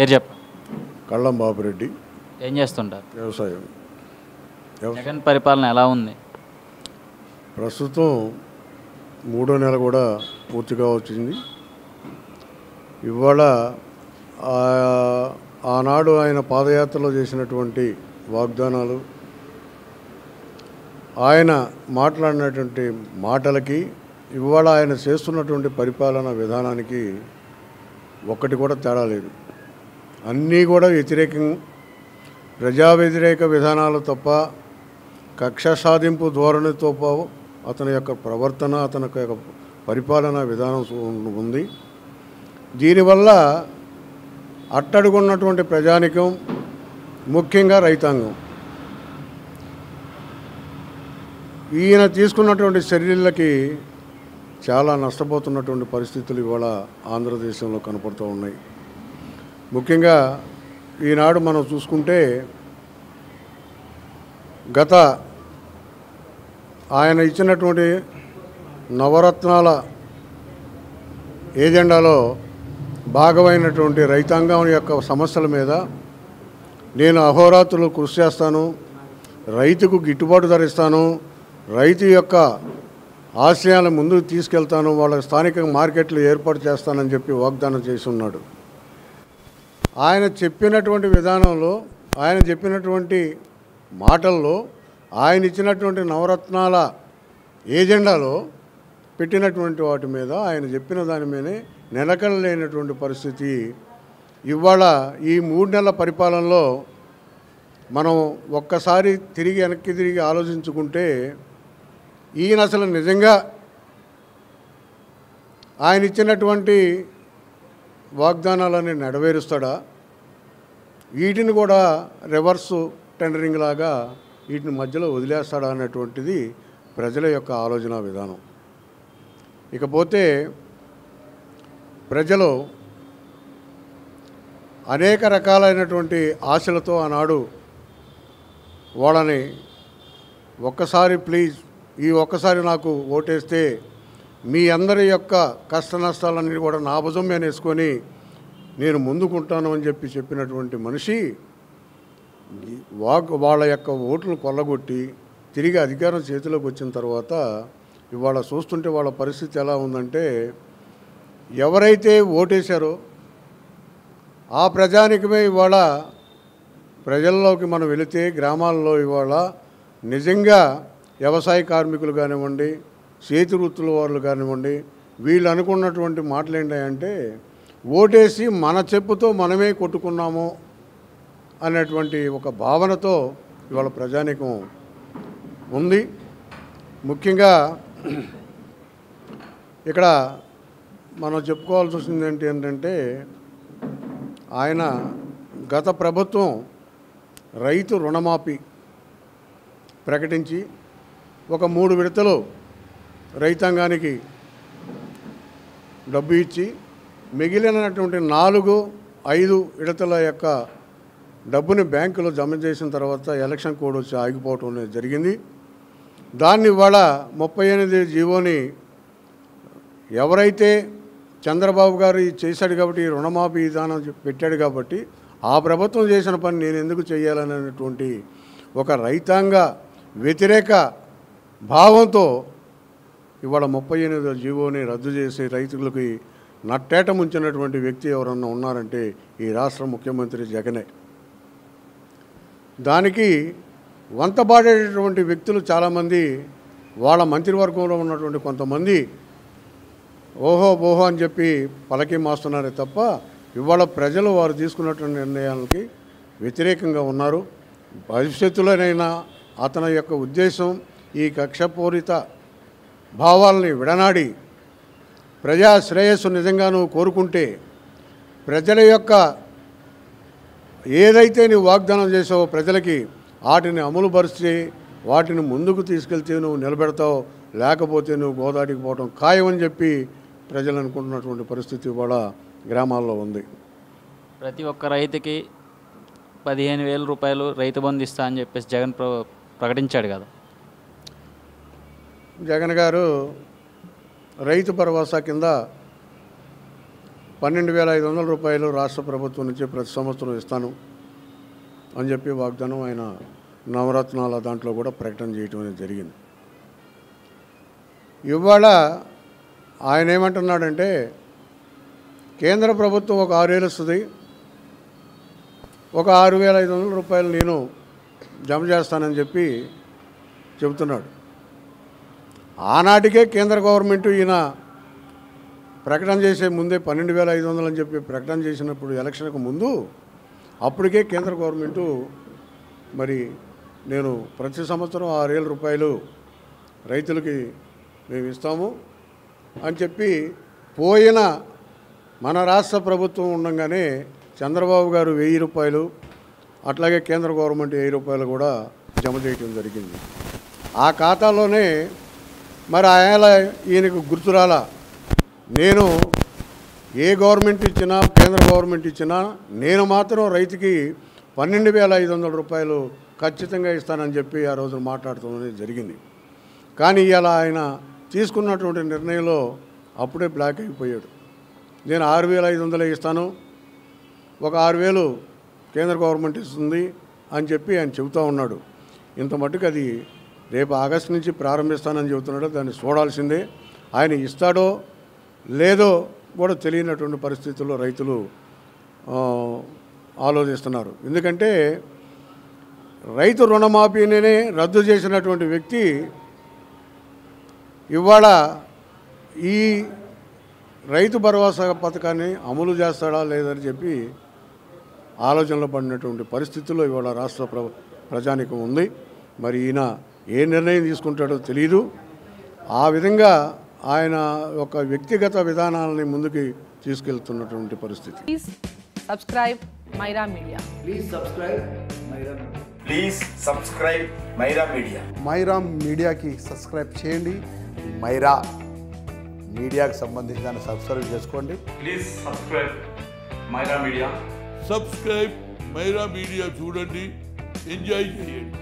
పేరు చెప్పండి కళ్ళం బాబురెడ్డి ఏం చేస్తుంటారు వ్యవసాయం వ్యవ- జగన్ పరిపాలన ఎలా ఉంది ప్రస్తుతం మూడో నెల కూడా పూర్తిగా వచ్చింది ఇవాళ ఆ- ఆనాడు ఆయన పాదయాత్రలో చేసినటువంటి వాగ్దానాలు ఆయన మాట్లాడినటువంటి మాటలకి ఇవాళ ఆయన చేస్తున్నటువంటి పరిపాలన విధానానికి ఒక్కటి కూడా తేడా లేదు అన్నీ కూడా వ్యతిరేకం ప్రజా వ్యతిరేక విధానాలు తప్ప కక్ష సాధింపు ధోరణితో పా- అతని యొక్క ప్రవర్తన అతని యొక్క పరిపాలన విధానం సు- ఉంది దీనివల్ల అట్టడుగున్నటువంటి ప్రజానికం ముఖ్యంగా రైతాంగం ఈయన తీసుకున్నటువంటి చర్యలకి చాలా నష్టపోతున్నటువంటి పరిస్థితులు ఇవాళ ఆంధ్రదేశంలో కనపడుతూ ఉన్నాయి ముఖ్యంగా ఈనాడు మనం చూసుకుంటే గత ఆయన ఇచ్చినటువంటి నవరత్నాల ఏజెండాలో భాగమైనటువంటి రైతాంగం యొక్క సమస్యల మీద నేను అహోరాత్రులు కృషి చేస్తాను రైతుకు గిట్టుబాటు ధర ఇస్తాను రైతు యొక్క ఆశయాలను ముందుకు తీసుకెళ్తాను వాళ్ళ స్థానిక మార్కెట్లు ఏర్పాటు చేస్తానని చెప్పి వాగ్దానం చేసి ఉన్నాడు ఆయన చెప్పినటువంటి విధానంలో ఆయన చెప్పినటువంటి మాటల్లో ఆయన ఇచ్చినటువంటి నవరత్నాల ఏజెండాలో పెట్టినటువంటి వాటి మీద ఆయన చెప్పిన దాని మీదే నిలకడ లేనటువంటి పరిస్థితి ఇవాళ ఈ మూడు నెలల పరిపాలనలో మనం ఒక్కసారి తిరిగి వెనక్కి తిరిగి ఆలోచించుకుంటే ఈయన అసలు నిజంగా ఆయన ఇచ్చినటువంటి వాగ్దానాలని నెరవేరుస్తాడా వీటిని కూడా రివర్స్ టెండరింగ్ లాగా వీటిని మధ్యలో వదిలేస్తాడా అనేటువంటిది ప్రజల యొక్క ఆలోచన విధానం ఇకపోతే ప్రజలు అనేక రకాలైనటువంటి ఆశలతో ఆనాడు వాళ్ళని ఒక్కసారి ప్లీజ్ ఈ ఒక్కసారి నాకు ఓటేస్తే మీ అందరి యొక్క కష్ట నష్టాలన్నీ కూడా నా భుజం మీద వేసుకొని నేను ముందుకుంటాను అని చెప్పి చెప్పినటువంటి మనిషి ఈ వాగ్ వాళ్ళ యొక్క ఓట్లను కొల్లగొట్టి తిరిగి అధికారం చేతిలోకి వచ్చిన తర్వాత ఇవాళ చూస్తుంటే వాళ్ళ పరిస్థితి ఎలా ఉందంటే ఎవరైతే ఓటేశారో ఆ ప్రజానికమే ఇవాళ ప్రజల్లోకి మనం వెళితే గ్రామాల్లో ఇవాళ నిజంగా వ్యవసాయ కార్మికులు కానివ్వండి చేతి వృత్తుల వాళ్ళు కానివ్వండి వీళ్ళు అనుకున్నటువంటి మాటలు ఏంటంటే ఓటేసి మన చెప్పుతో మనమే కొట్టుకున్నాము అనేటువంటి ఒక భావనతో ఇవాళ ప్రజానికం ఉంది ముఖ్యంగా ఇక్కడ మనం చెప్పుకోవాల్సి వచ్చింది ఏంటి ఏంటంటే ఆయన గత ప్రభుత్వం రైతు రుణమాఫీ ప్రకటించి ఒక మూడు విడతలు రైతాంగానికి డబ్బు ఇచ్చి మిగిలినటువంటి నాలుగు ఐదు విడతల యొక్క డబ్బుని బ్యాంకులో జమ చేసిన తర్వాత ఎలక్షన్ కోడ్ వచ్చి ఆగిపోవటం అనేది జరిగింది దాన్ని ఇవాళ ముప్పై ఎనిమిది జీవోని ఎవరైతే చంద్రబాబు గారు ఇది చేశాడు కాబట్టి ఈ రుణమాఫీ విధానం చె- పెట్టాడు కాబట్టి ఆ ప్రభుత్వం చేసిన పని నేను ఎందుకు చేయాలనేటువంటి ఒక రైతాంగ వ్యతిరేక భావంతో ఇవాళ ముప్పై ఎనిమిదో జీవోని రద్దు చేసి రైతులకి నట్టేట ముంచినటువంటి వ్యక్తి ఎవరన్నా ఉన్నారంటే ఈ రాష్ట్ర ముఖ్యమంత్రి జగనే దానికి వంతబాడేటటువంటి వ్యక్తులు చాలామంది వాళ్ళ మంత్రివర్గంలో ఉన్నటువంటి కొంతమంది ఓహో ఓహో అని చెప్పి పలకి మాస్తున్నారే తప్ప ఇవాళ ప్రజలు వారు తీసుకున్నటువంటి నిర్ణయాలకి వ్యతిరేకంగా ఉన్నారు భవిష్యత్తులోనైనా అతని యొక్క ఉద్దేశం ఈ కక్షపూరిత భావాల్ని విడనాడి ప్రజా శ్రేయస్సు నిజంగా నువ్వు కోరుకుంటే ప్రజల యొక్క ఏదైతే నువ్వు వాగ్దానం చేసావో ప్రజలకి వాటిని అమలు పరిచి వాటిని ముందుకు తీసుకెళ్తే నువ్వు నిలబెడతావు లేకపోతే నువ్వు గోదాటికి పోవటం ఖాయమని చెప్పి ప్రజలు అనుకుంటున్నటువంటి పరిస్థితి ఇవాళ గ్రామాల్లో ఉంది ప్రతి ఒక్క రైతుకి పదిహేను వేల రూపాయలు రైతు బంధు ఇస్తా అని చెప్పేసి జగన్ ప్ర ప్రకటించాడు కదా జగన్ గారు రైతు భరోసా కింద పన్నెండు వేల ఐదు వందల రూపాయలు రాష్ట్ర ప్రభుత్వం నుంచి ప్రతి సంవత్సరం ఇస్తాను అని చెప్పి వాగ్దానం ఆయన నవరత్నాల దాంట్లో కూడా ప్రకటన చేయటం అనేది జరిగింది ఇవాళ ఆయన ఏమంటున్నాడంటే కేంద్ర ప్రభుత్వం ఒక ఆరేళ్ళు వస్తుంది ఒక ఆరు వేల ఐదు వందల రూపాయలు నేను జమ చేస్తానని చెప్పి చెబుతున్నాడు ఆనాటికే కేంద్ర గవర్నమెంట్ ఈయన ప్రకటన చేసే ముందే పన్నెండు వేల ఐదు వందలు అని చెప్పి ప్రకటన చేసినప్పుడు ఎలక్షన్కు ముందు అప్పటికే కేంద్ర గవర్నమెంటు మరి నేను ప్రతి సంవత్సరం ఆరేళ్ళ రూపాయలు రైతులకి మేము ఇస్తాము అని చెప్పి పోయిన మన రాష్ట్ర ప్రభుత్వం ఉండగానే చంద్రబాబు గారు వెయ్యి రూపాయలు అట్లాగే కేంద్ర గవర్నమెంట్ వెయ్యి రూపాయలు కూడా జమ చేయటం జరిగింది ఆ ఖాతాలోనే మరి ఆయన ఈయనకు గుర్తురాలా నేను ఏ గవర్నమెంట్ ఇచ్చినా కేంద్ర గవర్నమెంట్ ఇచ్చినా నేను మాత్రం రైతుకి పన్నెండు వేల ఐదు వందల రూపాయలు ఖచ్చితంగా ఇస్తానని చెప్పి ఆ రోజు మాట్లాడుతున్నది జరిగింది కానీ ఇలా ఆయన తీసుకున్నటువంటి నిర్ణయంలో అప్పుడే బ్లాక్ అయిపోయాడు నేను ఆరు వేల ఐదు వందలే ఇస్తాను ఒక ఆరు వేలు కేంద్ర గవర్నమెంట్ ఇస్తుంది అని చెప్పి ఆయన చెబుతూ ఉన్నాడు ఇంత మట్టుకు అది రేపు ఆగస్టు నుంచి ప్రారంభిస్తానని చెబుతున్నాడు దాన్ని చూడాల్సిందే ఆయన ఇస్తాడో లేదో కూడా తెలియనటువంటి పరిస్థితుల్లో రైతులు ఆ, ఆలోచిస్తున్నారు ఎందుకంటే రైతు రుణమాఫీనే రద్దు చేసినటువంటి వ్యక్తి ఇవాళ ఈ రైతు భరోసా పథకాన్ని అమలు చేస్తాడా లేదని చెప్పి ఆలోచనలో పడినటువంటి పరిస్థితుల్లో ఇవాళ రాష్ట్ర ప్ర ప్రజానికం ఉంది మరి ఈయన ఏ నిర్ణయం తీసుకుంటాడో తెలియదు ఆ విధంగా ఆయన ఒక వ్యక్తిగత విధానాలని ముందుకు తీసుకెళ్తున్నటువంటి పరిస్థితి Please subscribe Myra Media. Please subscribe Myra Media. Please subscribe Myra Media Myra మీడియాకి సబ్స్క్రైబ్ చేయండి మైరా మీడియాకి సంబంధించి దాన్ని సబ్స్క్రైబ్ చేసుకోండి please subscribe Myra Media subscribe Myra Media చూడండి ఎంజాయ్ చేయండి